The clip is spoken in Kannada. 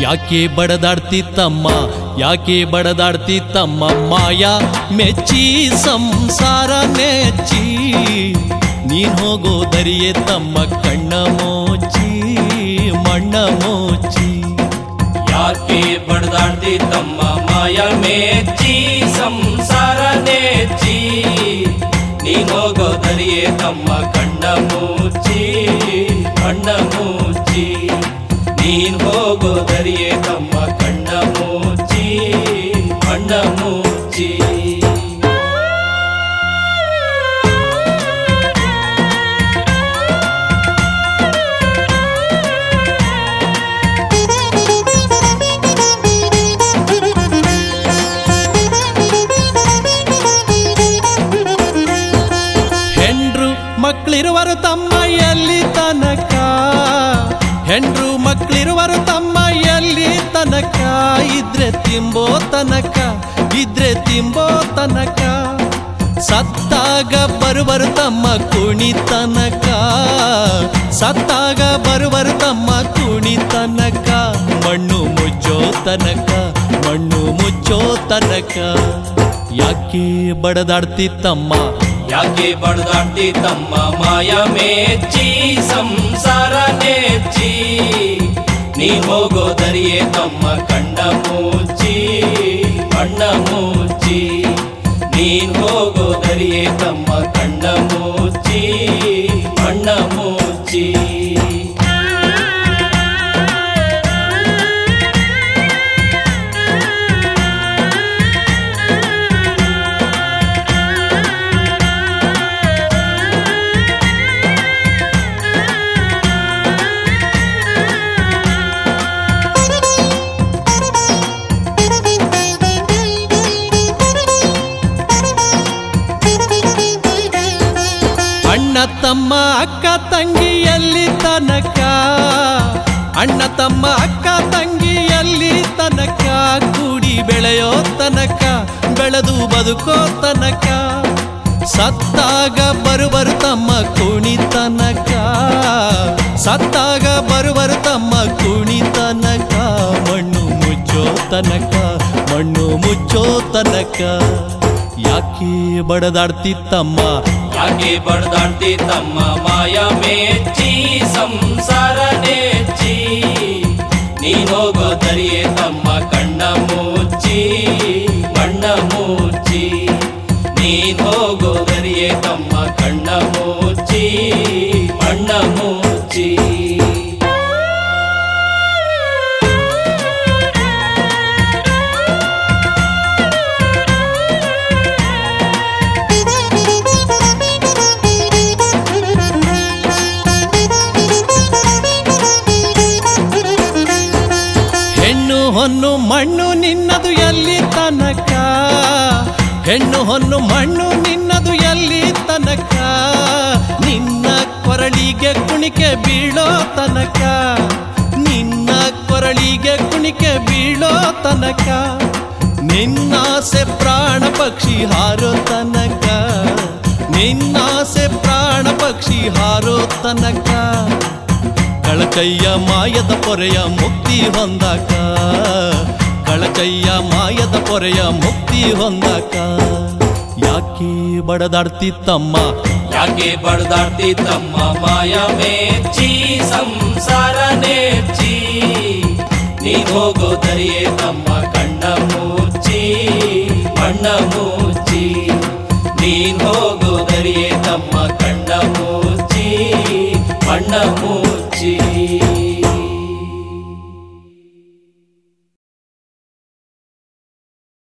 ಯಾಕೆ ಬಡದಾಡ್ತಿತ್ತಮ್ಮ ಯಾಕೆ ಬಡದಾಡ್ತಿತ್ತಮ್ಮ ಮಾಯ ಮೆಚ್ಚಿ ಸಂಸಾರ ಮೆಚ್ಚಿ ನೀನ್ ಹೋಗೋ ದರಿಯೇ ತಮ್ಮ ಕಣ್ಣ ಮೋಚಿ ಮಣ್ಣ ಮೋಚಿ ಯಾಕೆ ಬಡ್ದಾಡ್ತಿ ತಮ್ಮ ಮಾಯ ಮೇಚ್ಚಿ ಸಂಸಾರ ನೆಚ್ಚಿ ನೀನ್ ಹೋಗೋದರಿಯೇ ತಮ್ಮ ಕಣ್ಣ ಮುಚ್ಚಿ ಕಣ್ಣ ಮುಚ್ಚಿ ನೀನ್ ಹೋಗೋದರಿಯೇ ತಮ್ಮ ಕಣ್ಣ ಮುಚ್ಚಿ ಕಣ್ಣ ಮುಚ್ಚಿ ಹೆಂಡ್ರು ಮಕ್ಕಳಿರುವರು ತಮ್ಮ ಎಲ್ಲಿ ತನಕ ಹೆಂಡ್ರು ಮಕ್ಕಳಿರುವರು ತಮ್ಮ ಎಲ್ಲಿ ತನಕ ಇದ್ರೆ ತಿಂಬೋ ತನಕ ಇದ್ರೆ ತಿಂಬೋ ತನಕ ಸತ್ತಾಗ ಬರುವರು ತಮ್ಮ ಕುಣಿ ತನಕ ಸತ್ತಾಗ ಬರುವರು ತಮ್ಮ ಕುಣಿ ತನಕ ಮಣ್ಣು ಮುಚ್ಚೋ ತನಕ ಮಣ್ಣು ಮುಚ್ಚೋ ತನಕ ಯಾಕೆ ಬಡದಾಡ್ತಿತ್ತಮ್ಮ ಯಾಕೆ ಬಡ್ದಾಡ್ತಿ ತಮ್ಮ ಮಾಯ ಮೇಚ್ಚಿ ಸಂಸಾರ ನೆಚ್ಚಿ ನೀ ಹೋಗೋದರಿಯೇ ತಮ್ಮ ಕಣ್ಣ ಮುಚ್ಚಿ ಕಣ್ಣ ಮುಚ್ಚಿ ನೀನ್ ಹೋಗೋದರಿಯೇ ತಮ್ಮ ಕಣ್ಣ ಮುಚ್ಚಿ ಕಣ್ಣ ಮುಚ್ಚಿ ಅಣ್ಣ ತಮ್ಮ ಅಕ್ಕ ತಂಗಿ ಎಲ್ಲಿ ತನಕ ಅಣ್ಣ ತಮ್ಮ ಅಕ್ಕ ತಂಗಿ ಎಲ್ಲಿ ತನಕ ಕೂಡಿ ಬೆಳೆಯೋ ತನಕ ಬೆಳೆದು ಬದುಕೋ ತನಕ ಸತ್ತಾಗ ಬರುವರು ತಮ್ಮ ಕುಣಿ ತನಕ ಸತ್ತಾಗ ಬರುವರು ತಮ್ಮ ಕುಣಿ ತನಕ ಮಣ್ಣು ಮುಚ್ಚೋ ತನಕ ಮಣ್ಣು ಮುಚ್ಚೋ ತನಕ ಯಾಕೆ ಬಡದಾಡ್ತಿತ್ತಮ್ಮ ಯಾಕೆ ಬಡ್ದಾಡ್ತಿ ತಮ್ಮ ಮಾಯ ಮೇಚ್ಚಿ ಸಂಸಾರ ನೆಚ್ಚಿ ನೀನ್ ಹೋಗೋದರಿಯೇ ತಮ್ಮ ಕಣ್ಣ ಮುಚ್ಚಿ ಕಣ್ಣ ಮುಚ್ಚಿ ನೀನ್ ಹೋಗೋದರಿಯೇ ತಮ್ಮ ಕಣ್ಣ ಮುಚ್ಚಿ ಕಣ್ಣ ಮುಚ್ಚಿ ಹೆಣ್ಣು ಹೊನ್ನು ಮಣ್ಣು ನಿನ್ನದು ಎಲ್ಲಿ ತನಕ ಹೆಣ್ಣು ಹೊನ್ನು ಮಣ್ಣು ನಿನ್ನದು ಎಲ್ಲಿ ತನಕ ನಿನ್ನ ಕೊರಳಿಗೆ ಕುಣಿಕೆ ಬೀಳೋ ತನಕ ನಿನ್ನ ಕೊರಳಿಗೆ ಕುಣಿಕೆ ಬೀಳೋ ತನಕ ನಿನ್ನಾಸೆ ಪ್ರಾಣ ಪಕ್ಷಿ ಹಾರೋ ತನಕ ನಿನ್ನಾಸೆ ಪ್ರಾಣ ಪಕ್ಷಿ ಹಾರೋ ತನಕ ಕಳಕಯ್ಯ ಮಾಯದ ಪೊರೆಯ ಮುಕ್ತಿ ಹೊಂದಾಕ ಕಳಕಯ್ಯ ಮಾಯದ ಪೊರೆಯ ಮುಕ್ತಿ ಹೊಂದಾಕ ಯಾಕೆ ಬಡದಾಡ್ತಿತ್ತಮ್ಮ ಯಾಕೆ ಬಡ್ದಾಡ್ತಿ ತಮ್ಮ ಮಾಯ ಮೇಚ್ಚಿ ಸಂಸಾರ ನೆಚ್ಚಿ ನೀನ್ ಹೋಗೋದರಿಯೇ ತಮ್ಮ ಕಣ್ಣ ಮುಚ್ಚಿ ಕಣ್ಣ ಮುಚ್ಚಿ ನೀನ್ ಹೋಗೋದರಿಯೇ ತಮ್ಮ ಕಣ್ಣ ಮುಚ್ಚಿ ಕಣ್ಣ ಮುಚ್ಚಿ